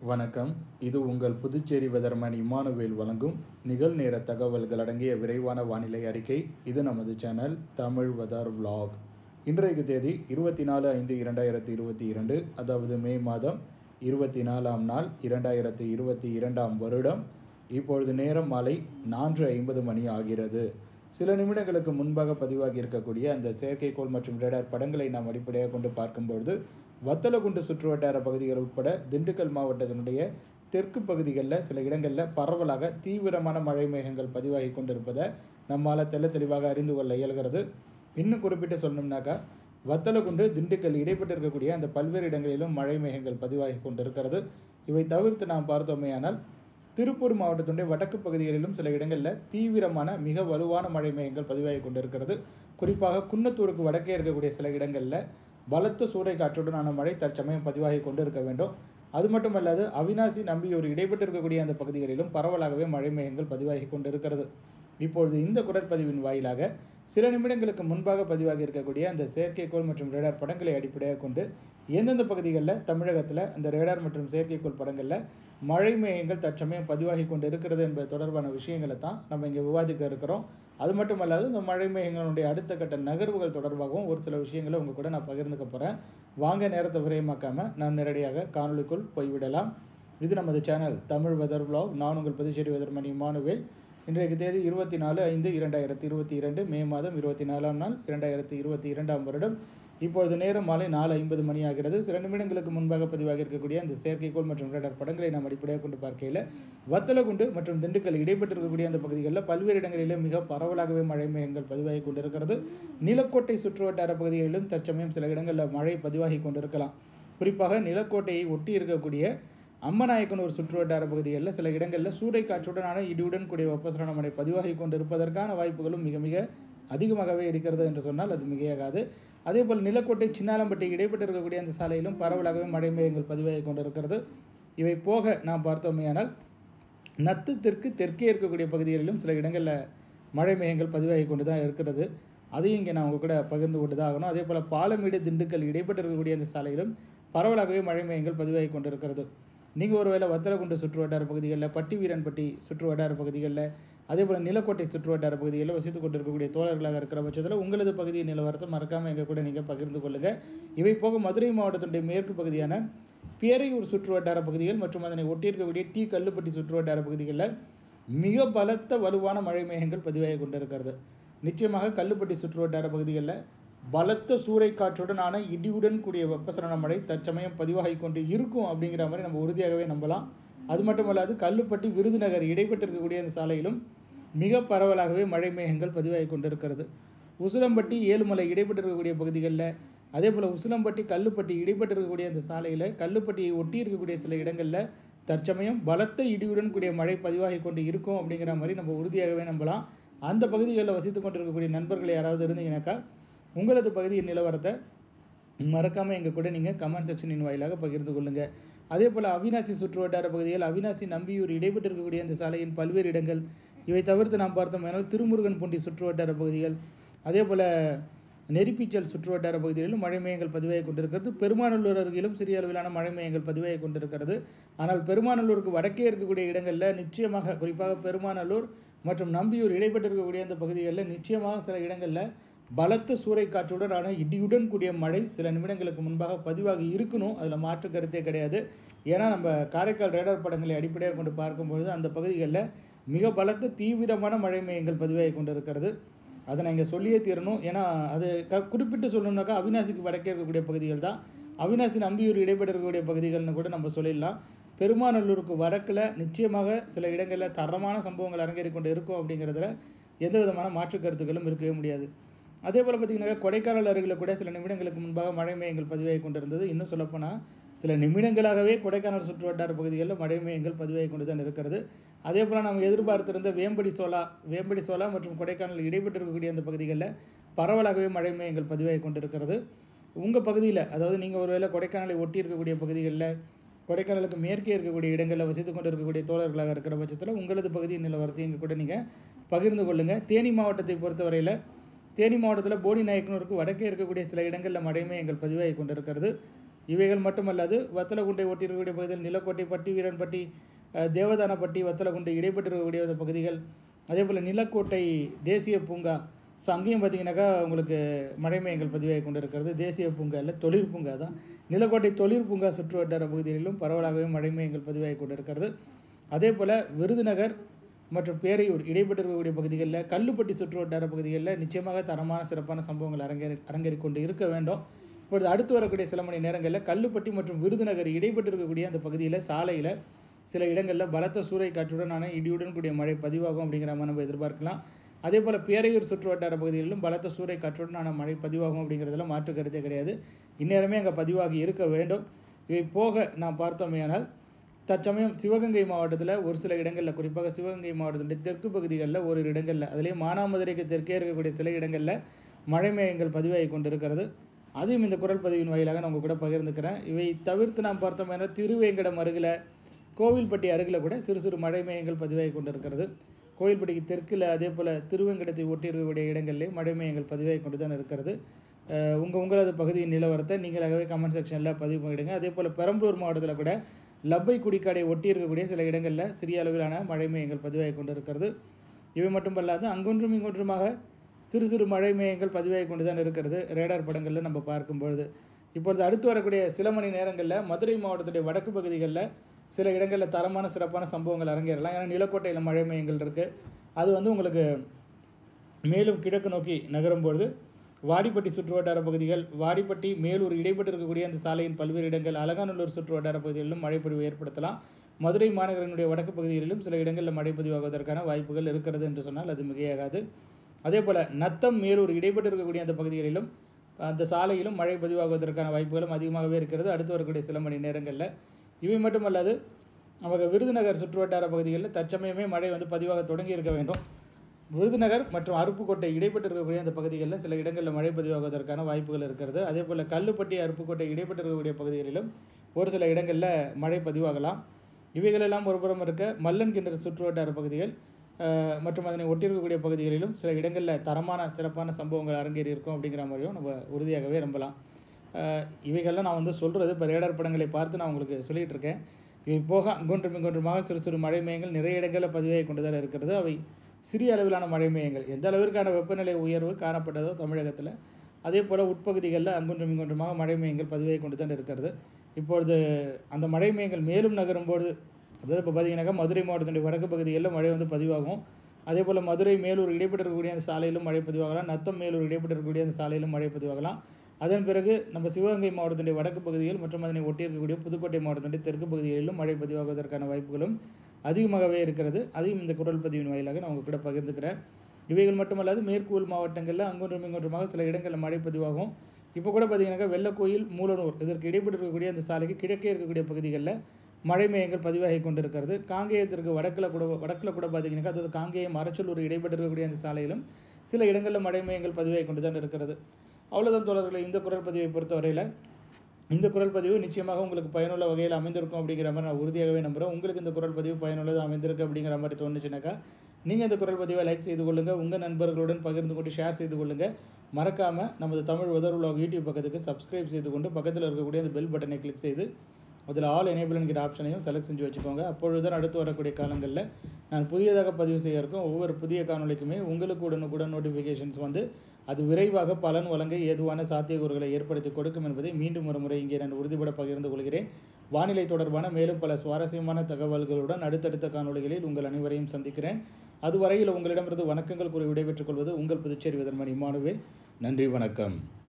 வணக்கம் இது உங்கள் புதுச்சேரி வெதர்மேன் இமானுவேல் வழங்கும் நிகழ்நேர தகவல்கள் அடங்கிய விரைவான வானிலை அறிக்கை இது நமது சேனல் தமிழ் வெதர் vlog இன்றைக்கு தேதி இருபத்தி நாலு ஐந்து இரண்டாயிரத்தி இருபத்தி இரண்டு அதாவது மே மாதம் இருபத்தி நாலாம் நாள் இரண்டாயிரத்தி இருபத்தி இரண்டாம் வருடம் இப்பொழுது நேரம் மாலை நான்கு ஐம்பது மணி ஆகிறது சில நிமிடங்களுக்கு முன்பாக பதிவாகி இருக்கக்கூடிய அந்த செயற்கைக்கோள் மற்றும் ரேடார் படங்களை நாம் அடிப்படையாக கொண்டு பார்க்கும்பொழுது வத்தலகுண்டு சுற்றுவட்டார பகுதிகள் உட்பட திண்டுக்கல் மாவட்டத்தினுடைய தெற்கு பகுதிகளில் சில இடங்களில் பரவலாக தீவிரமான மழை மேகங்கள் பதிவாகி கொண்டிருப்பதை நம்மால் தெள்ள தெளிவாக அறிந்து கொள்ள இயல்கிறது இன்னும் குறிப்பிட்டு சொல்லணும்னாக்கா வத்தலகுண்டு திண்டுக்கல் இடைப்பட்டு இருக்கக்கூடிய அந்த பல்வேறு இடங்களிலும் மழை மேகங்கள் பதிவாகி கொண்டிருக்கிறது இவை தவிர்த்து நாம் பார்த்தோமேயானால் திருப்பூர் மாவட்டத்தினுடைய வடக்கு பகுதிகளிலும் சில இடங்களில் தீவிரமான மிக வலுவான மழை மேகங்கள் பதிவாகி கொண்டிருக்கிறது குறிப்பாக குன்னத்தூருக்கு வடக்கே இருக்கக்கூடிய சில இடங்களில் பலத்த சூறை காற்றுடனான மழை தற்சமயம் பதிவாகி கொண்டு இருக்க வேண்டும் அது மட்டுமல்லாது அவினாசி நம்பியூர் இடைப்பட்டு இருக்கக்கூடிய அந்த பகுதிகளிலும் பரவலாகவே மழை மேகங்கள் பதிவாகி கொண்டு இருக்கிறது இப்பொழுது இந்த குரற்பதிவின் வாயிலாக சில நிமிடங்களுக்கு முன்பாக பதிவாகி இருக்கக்கூடிய அந்த செயற்கைக்கோள் மற்றும் ரேடார் படங்களை அடிப்படையாக கொண்டு எந்தெந்த பகுதிகளில் தமிழகத்தில் அந்த ரேடார் மற்றும் செயற்கைக்கோள் படங்களில் மழை மேகங்கள் தற்சமயம் பதிவாகி கொண்டு இருக்கிறது என்பது தொடர்பான விஷயங்களை தான் நம்ம இங்கே விவாதிக்க இருக்கிறோம் அது மட்டுமல்லாது இந்த மழை மேகங்களுடைய அடுத்த கட்ட நகர்வுகள் தொடர்பாகவும் ஒரு சில விஷயங்களை உங்கள் கூட நான் பகிர்ந்துக்க போகிறேன் வாங்க நேரத்தை விரயமாக்காமல் நான் நேரடியாக காணொலிக்குள் போய்விடலாம் இது நமது சேனல் தமிழ் வெதர் vlog நான் உங்கள் புதுச்சேரி வெதர்மணி இமானுவேல் இன்றைக்கு தேதி இருபத்தி நாலு ஐந்து இரண்டாயிரத்தி இருபத்தி இரண்டு மே மாதம் இருபத்தி நாலாம் நாள் இரண்டாயிரத்தி இருபத்தி இரண்டாம் வருடம் இப்பொழுது நேரம் மாலை நாலு ஐம்பது மணி ஆகிறது சில நிமிடங்களுக்கு முன்பாக பதிவாகி இருக்கக்கூடிய அந்த செயற்கைக்கோள் மற்றும் ரேடார் படங்களை நாம் அடிப்படையாக கொண்டு பார்க்கையில் வத்தலகுண்டு மற்றும் திண்டுக்கல் இடைப்பட்டு இருக்கக்கூடிய அந்த பகுதிகளில் பல்வேறு இடங்களிலே மிக பரவலாகவே மழை மேகங்கள் பதிவாகி கொண்டிருக்கிறது நிலக்கோட்டை சுற்றுவட்டார பகுதிகளிலும் தற்சமயம் சில இடங்களில் மழை பதிவாகி கொண்டிருக்கலாம் குறிப்பாக நிலக்கோட்டையை ஒட்டி இருக்கக்கூடிய அம்மநாயக்கனூர் சுற்றுவட்டார பகுதிகளில் சில இடங்களில் சூறைக்காற்றுடனான இடியுடன் கூடிய வெப்பசலன மழை பதிவாகி கொண்டிருப்பதற்கான வாய்ப்புகளும் மிக மிக அதிகமாகவே இருக்கிறது என்று சொன்னால் அது மிகையாகாது அதேபோல் நிலக்கோட்டை சின்னாலம்பட்டி இடைப்பட்டு இருக்கக்கூடிய அந்த சாலையிலும் பரவலாகவே மழை மேகங்கள் பதிவாகி கொண்டிருக்கிறது இவை போக நாம் பார்த்தோமேயானால் நத்து தெற்கு தெற்கே இருக்கக்கூடிய பகுதிகளிலும் சில இடங்களில் மழை மேகங்கள் பதிவாகி கொண்டு தான் இருக்கிறது அதையும் இங்கே நான் உங்கள் கூட பகிர்ந்து கொண்டு தான் ஆகணும் அதே போல் பாலமேடு திண்டுக்கல் இடைப்பட்டு இருக்கக்கூடிய அந்த சாலையிலும் பரவலாகவே மழை மேகங்கள் பதிவாகி கொண்டிருக்கிறது நீங்கள் ஒருவேளை வத்தலகுண்டு சுற்று வட்டார பகுதிகளில் பட்டி வீரன்பட்டி சுற்று வட்டார பகுதிகளில் அதே போல் நிலக்கோட்டை சுற்று வட்டார பகுதிகளில் வசித்து கொண்டிருக்கக்கூடிய தோழர்களாக இருக்கிற பட்சத்தில் உங்களது பகுதியின் நிலவரத்தை மறக்காமல் எங்கள் கூட நீங்கள் பகிர்ந்து கொள்ளுங்கள் இவை போக மதுரை மாவட்டத்தினுடைய மேற்கு பகுதியான பேரையூர் சுற்று வட்டார பகுதிகள் மற்றும் அதனை ஒட்டியிருக்கக்கூடிய டி கல்லுப்பட்டி சுற்று வட்டார பகுதிகளில் மிக பலத்த வலுவான மழை மேகங்கள் பதிவாகி கொண்டிருக்கிறது நிச்சயமாக கல்லுப்பட்டி சுற்று வட்டார பகுதிகளில் பலத்த சூறைக்காற்றுடனான இடியுடன் கூடிய வெப்பசலன மழை தற்சமயம் பதிவாகி கொண்டு இருக்கும் அப்படிங்கிற மாதிரி நம்ம உறுதியாகவே நம்பலாம் அது மட்டுமல்லாது கல்லுப்பட்டி விருதுநகர் இடைப்பட்டு இருக்கக்கூடிய அந்த சாலையிலும் மிக பரவலாகவே மழை மேகங்கள் பதிவாகி கொண்டிருக்கிறது உசிலம்பட்டி ஏழுமலை இடைப்பட்டு இருக்கக்கூடிய பகுதிகளில் அதே போல் உசிலம்பட்டி கல்லுப்பட்டி இடைப்பட்டு இருக்கக்கூடிய அந்த சாலையில் கல்லுப்பட்டியை ஒட்டி இருக்கக்கூடிய சில இடங்களில் தற்சமயம் பலத்த இடியுடன் கூடிய மழை பதிவாகி கொண்டு இருக்கும் அப்படிங்கிற மாதிரி நம்ம உறுதியாகவே நம்பலாம் அந்த பகுதிகளில் வசித்து கொண்டிருக்கக்கூடிய நண்பர்கள் யாராவது இருந்தீங்கன்னாக்கா உங்களது பகுதியின் நிலவரத்தை மறக்காமல் எங்கள் கூட நீங்கள் கமெண்ட் செக்ஷனின் வாயிலாக பகிர்ந்து கொள்ளுங்கள் அதே போல் அவினாசி சுற்று வட்டார பகுதிகள் அவினாசி நம்பியூர் இடைப்பட்டு இருக்கக்கூடிய அந்த சாலையின் பல்வேறு இடங்கள் இவை தவிர்த்து நாம் பார்த்தோம்னால் திருமுருகன் பூண்டி சுற்று வட்டார பகுதிகள் அதே போல் நெருப்பிச்சல் சுற்று வட்டார பகுதிகளிலும் மழை மேகங்கள் பதிவாகி கொண்டிருக்கிறது பெருமாநல்லூர் அருகிலும் சிறிய அளவிலான மழை மேகங்கள் பதிவாகி கொண்டிருக்கிறது ஆனால் பெருமாநல்லூருக்கு வடக்கே இருக்கக்கூடிய இடங்களில் நிச்சயமாக குறிப்பாக பெருமாநல்லூர் மற்றும் நம்பியூர் இடைப்பட்டு இருக்கக்கூடிய அந்த பகுதிகளில் நிச்சயமாக சில இடங்களில் பலத்த சூறைக்காற்றுடனான இடியுடன் கூடிய மழை சில நிமிடங்களுக்கு முன்பாக பதிவாகி இருக்கணும் அதில் மாற்று கருத்தே கிடையாது ஏன்னா நம்ம காரைக்கால் ரேடார் படங்களை அடிப்படையாக கொண்டு பார்க்கும்பொழுது அந்த பகுதிகளில் மிக பலத்த தீவிரமான மழை மேகங்கள் பதிவாகி கொண்டிருக்கிறது அதை நான் இங்கே சொல்லியே தீரணும் ஏன்னா அது க குறிப்பிட்டு சொல்லணும்னாக்கா அவினாசிக்கு வடக்கே இருக்கக்கூடிய பகுதிகள் தான் அவினாசி நம்பியூர் இடைப்பட்டு இருக்கக்கூடிய பகுதிகள்னு கூட நம்ம சொல்லிடலாம் பெருமாநல்லூருக்கு வடக்கில் நிச்சயமாக சில இடங்களில் தரமான சம்பவங்கள் அரங்கேறி கொண்டு இருக்கும் அப்படிங்கிறதுல எந்த விதமான மாற்று கருத்துக்களும் இருக்கவே முடியாது அதே போல் பார்த்திங்கன்னா கொடைக்கானல் அருகில் கூட சில நிமிடங்களுக்கு முன்பாக மழை மேயங்கள் பதிவாகி கொண்டிருந்தது இன்னும் சொல்லப்போனால் சில நிமிடங்களாகவே கொடைக்கானல் சுற்று வட்டார பகுதிகளில் மழை மேயங்கள் பதிவாகி கொண்டு தான் இருக்கிறது அதே போல் நம்ம எதிர்பார்த்திருந்த வேம்படி சோலா வேம்படி சோலா மற்றும் கொடைக்கானல் இடைப்பட்டு இருக்கக்கூடிய அந்த பகுதிகளில் பரவலாகவே மழை மேயங்கள் பதிவாகி கொண்டிருக்கிறது உங்கள் பகுதியில் அதாவது நீங்கள் ஒருவேளை கொடைக்கானலை ஒட்டி இருக்கக்கூடிய பகுதிகளில் கொடைக்கானலுக்கு மேற்கே இருக்கக்கூடிய இடங்களில் வசித்து கொண்டு இருக்கக்கூடிய தோழர்களாக இருக்கிற பட்சத்தில் உங்களது பகுதியின் நிலவரத்தை எங்கள் கூட நீங்கள் பகிர்ந்து கொள்ளுங்கள் தேனி மாவட்டத்தை பொறுத்தவரையில் தேனி மாவட்டத்தில் போடி நாயக்கனூருக்கு வடக்கே இருக்கக்கூடிய சில இடங்களில் மழைமே எங்கள் பதிவாகி கொண்டிருக்கிறது இவைகள் மட்டுமல்லாது வத்தலகுண்டை ஒட்டியிருக்கக்கூடிய பகுதிகள் நிலக்கோட்டை பட்டி வீரன்பட்டி அஹ், தேவதானப்பட்டி வத்தலகுண்டை இடைப்பட்டிருக்கக்கூடிய அந்த பகுதிகள் அதே போல் நிலக்கோட்டை தேசிய பூங்கா ஸோ அங்கேயும் பார்த்தீங்கன்னாக்கா உங்களுக்கு மழை மையங்கள் பதிவாகி கொண்டு இருக்கிறது தேசிய பூங்கா இல்லை தொழிற் பூங்கா தான் நிலக்கோட்டை தொழிற் பூங்கா சுற்று வட்டார பகுதிகளிலும் பரவலாகவே மழை மையங்கள் பதிவாகி கொண்டு இருக்கிறது அதே போல் விருதுநகர் மற்றும் பேரையூர் இடைப்பட்டிருக்கக்கூடிய பகுதிகளில் கல்லுப்பட்டி சுற்று வட்டார பகுதிகளில் நிச்சயமாக தரமான சிறப்பான சம்பவங்கள் அரங்கேறி அரங்கேறிக் கொண்டு இருக்க வேண்டும் இப்பொழுது அடுத்து வரக்கூடிய சில மணி நேரங்களில் கல்லுப்பட்டி மற்றும் விருதுநகர் இடைப்பட்டிருக்கக்கூடிய அந்த பகுதியில் சாலையில் சில இடங்களில் பலத்த சூறை காற்றுடனான இடியுடன் கூடிய மழை பதிவாகும் அப்படிங்கிற மாதிரி நம்ம எதிர்பார்க்கலாம் அதே போல் பேரையூர் சுற்று வட்டார பகுதிகளிலும் பலத்த சூறை காற்றுடனான மழை பதிவாகும் அப்படிங்கிறதுல மாற்று கருத்தே கிடையாது இந்நேரமே அங்கே பதிவாகி இருக்க வேண்டும் இவை போக நாம் பார்த்தோமேயானால் தற்சமயம் சிவகங்கை மாவட்டத்தில் ஒரு சில இடங்களில் குறிப்பாக சிவகங்கை மாவட்டத்தினுடைய தெற்கு பகுதிகளில் ஓரிரு இடங்களில் அதிலே மானாமதுரைக்கு தெற்கே இருக்கக்கூடிய சில இடங்களில் மழை மேகங்கள் பதிவாகி கொண்டிருக்கிறது அதையும் இந்த குரல் பதிவின் வாயிலாக நான் உங்கள் கூட பகிர்ந்துக்கிறேன் இவை தவிர்த்து நாம் பார்த்தோம்னா திருவேங்கடம் அருகில் கோவில்பட்டி அருகில் கூட சிறு சிறு மழை மேகங்கள் பதிவாகி கொண்டிருக்கிறது கோவில்பட்டிக்கு தெற்கில் அதே போல் திருவேங்கடத்தை ஒட்டி இருக்கக்கூடிய இடங்களிலே மழை மேகங்கள் பதிவாகி கொண்டு தான் இருக்கிறது உங்கள் உங்களது பகுதியின் நிலவரத்தை நீங்களாகவே கமெண்ட் செக்ஷனில் பதிவு பண்ணிவிடுங்க அதே போல் பெரம்பலூர் மாவட்டத்தில் கூட லப்பை குடிக்காடை ஒட்டி இருக்கக்கூடிய சில இடங்களில் சிறிய அளவிலான மழை மேகங்கள் பதிவாகி கொண்டு இருக்கிறது இவை மட்டுமல்லாது அங்கொன்றும் இங்கொன்றுமாக சிறு சிறு மழை மேகங்கள் பதிவாகி கொண்டு தான் இருக்கிறது ரேடார் படங்களில் நம்ம பார்க்கும்பொழுது இப்பொழுது அடுத்து வரக்கூடிய சில மணி நேரங்களில் மதுரை மாவட்டத்துடைய வடக்கு பகுதிகளில் சில இடங்களில் தரமான சிறப்பான சம்பவங்கள் அரங்கேறலாம் ஏன்னா நிலக்கோட்டையில் மழை மையங்கள் இருக்குது அது வந்து உங்களுக்கு மேலும் கிழக்கு நோக்கி நகரும்பொழுது வாடிப்பட்டி சுற்று வட்டார பகுதிகள் வாடிப்பட்டி மேலூர் இடைப்பட்டு இருக்கக்கூடிய அந்த சாலையின் பல்வேறு இடங்கள் அலங்காநல்லூர் சுற்று வட்டார பகுதிகளிலும் மழைப்பொழிவு ஏற்படுத்தலாம் மதுரை மாநகரினுடைய வடக்கு பகுதிகளிலும் சில இடங்களில் மழை பதிவாகுவதற்கான வாய்ப்புகள் இருக்கிறது என்று சொன்னால் அது மிகையாகாது அதே போல் நத்தம் மேலூர் இடைப்பட்டு இருக்கக்கூடிய அந்த பகுதிகளிலும் அந்த சாலையிலும் மழை பதிவாகுவதற்கான வாய்ப்புகளும் அதிகமாகவே இருக்கிறது அடுத்து வரக்கூடிய சில மணி நேரங்களில் இவை மட்டுமல்லாது நமக்கு விருதுநகர் சுற்றுவட்டார பகுதிகளில் தற்சமயமே மழை வந்து பதிவாக தொடங்கி இருக்க வேண்டும் விருதுநகர் மற்றும் அருப்புக்கோட்டை இடைப்பட்டு இருக்கக்கூடிய அந்த பகுதிகளில் சில இடங்களில் மழை பதிவாகுவதற்கான வாய்ப்புகள் இருக்கிறது அதே போல் கல்லுப்பட்டி அருப்புக்கோட்டை இடைப்பட்டு இருக்கக்கூடிய பகுதிகளிலும் ஒரு சில இடங்களில் மழை பதிவாகலாம் இவைகளெல்லாம் ஒருபுறம் இருக்க மல்லன் கிணறு சுற்றுவட்டார பகுதிகள் அஹ், மற்றும் அதனை ஒட்டியிருக்கக்கூடிய பகுதிகளிலும் சில இடங்களில் தரமான சிறப்பான சம்பவங்கள் அரங்கேறி இருக்கும் அப்படிங்கிற மாதிரியும் நம்ம உறுதியாகவே நம்பலாம் அஹ், இவைகள்லாம் நான் வந்து சொல்கிறது இப்போ ரேடார் படங்களை பார்த்து நான் உங்களுக்கு சொல்லிகிட்டு இருக்கேன் இவை போக அங்கொன்றும் இங்கொன்றுமாக சிறு சிறு மழை மையங்கள் நிறைய இடங்களில் பதிவாகி கொண்டு தான் இருக்கிறது அவை சிறிய அளவிலான மழை மையங்கள் எந்த அளவிற்கான வெப்பநிலை உயர்வு காணப்பட்டதோ தமிழகத்தில் அதே போல் உட்பகுதிகளில் அங்கொன்றும் இங்கொன்றுமாக மழை மையங்கள் பதிவாகி கொண்டு தான் இருக்கிறது இப்பொழுது அந்த மழை மையங்கள் மேலும் நகரும்போது அதாவது இப்போ பார்த்தீங்கன்னாக்கா மதுரை மாவட்டத்தினுடைய வடக்கு பகுதிகளில் மழை வந்து பதிவாகும் அதே போல் மதுரை மேலூர் இடைப்பட்டு இருக்கக்கூடிய அந்த சாலையிலும் மழை பதிவாகலாம் நத்தம் மேலூர் இடைப்பட்டு இருக்கக்கூடிய அந்த சாலையிலும் மழை பதிவாகலாம் அதன் பிறகு நம்ம சிவகங்கை மாவட்டத்தினுடைய வடக்கு பகுதிகள் மற்றும் அதனை ஒட்டி இருக்கக்கூடிய புதுக்கோட்டை மாவட்டத்தினுடைய தெற்கு பகுதிகளிலும் மழை பதிவாகுவதற்கான வாய்ப்புகளும் அதிகமாகவே இருக்கிறது அதையும் இந்த குரல் பதிவின் வாயிலாக நான் உங்கள் கூட பகிர்ந்துக்கிறேன் இவைகள் மட்டுமல்லாது மேற்கு உள் மாவட்டங்களில் அங்கொன்றும் இங்கொன்றுமாக சில இடங்களில் மழை பதிவாகும் இப்போ கூட பார்த்தீங்கன்னாக்கா வெள்ளக்கோயில் மூலனூர் இதற்கு இடைப்பட்டு இருக்கக்கூடிய அந்த சாலைக்கு கிழக்கே இருக்கக்கூடிய பகுதிகளில் மழை மேகங்கள் பதிவாகி கொண்டிருக்கிறது காங்கேயத்திற்கு வடக்கில் கூட வடக்கில் கூட பார்த்தீங்கன்னாக்கா அதாவது காங்கேயம் அரச்சலூர் இடைப்பட்டு இருக்கக்கூடிய அந்த சாலையிலும் சில இடங்களில் மழை மேகங்கள் பதிவாகி கொண்டு தான் இருக்கிறது அவ்வளோதான் தோழர்களை இந்த குரல் பதிவை பொறுத்தவரையில் இந்த குரல் பதிவு நிச்சயமாக உங்களுக்கு பயனுள்ள வகையில் அமைந்திருக்கும் அப்படிங்கிற மாதிரி நான் உறுதியாகவே நம்புகிறேன் உங்களுக்கு இந்த குரல் பதிவு பயனுள்ளது அமைந்திருக்கு அப்படிங்கிற மாதிரி தோணுச்சுனாக்கா நீங்கள் இந்த குரல் பதிவை லைக் செய்து கொள்ளுங்கள் உங்கள் நண்பர்களுடன் பகிர்ந்து கொண்டு ஷேர் செய்து கொள்ளுங்கள் மறக்காமல் நமது தமிழ் வெதர் உலக யூடியூப் பக்கத்துக்கு சப்ஸ்கிரைப் செய்து கொண்டு பக்கத்தில் இருக்கக்கூடிய அந்த பெல் பட்டனை கிளிக் செய்து அதில் ஆல் எனேபிள் என்கிற ஆப்ஷனையும் செலக்ட் செஞ்சு வச்சுக்கோங்க அப்பொழுதுதான் அடுத்து வரக்கூடிய காலங்களில் நான் புதியதாக பதிவு செய்ய இருக்கும் ஒவ்வொரு புதிய காணொளிக்குமே உங்களுக்கு உடனுக்குடன் நோட்டிஃபிகேஷன்ஸ் வந்து அது விரைவாக பலன் வழங்க ஏதுவான சாத்தியக்கூறுகளை ஏற்படுத்தி கொடுக்கும் என்பதை மீண்டும் ஒரு முறை இங்கே நான் உறுதிபட பகிர்ந்து கொள்கிறேன் வானிலை தொடர்பான மேலும் பல சுவாரஸ்யமான தகவல்களுடன் அடுத்தடுத்த காணொளிகளில் உங்கள் அனைவரையும் சந்திக்கிறேன் அதுவரையில் உங்களிடமிருந்து வணக்கங்கள் கூறி விடைபெற்றுக் கொள்வது உங்கள் புதுச்சேரி விதர்மன் இமானுவேல் நன்றி வணக்கம்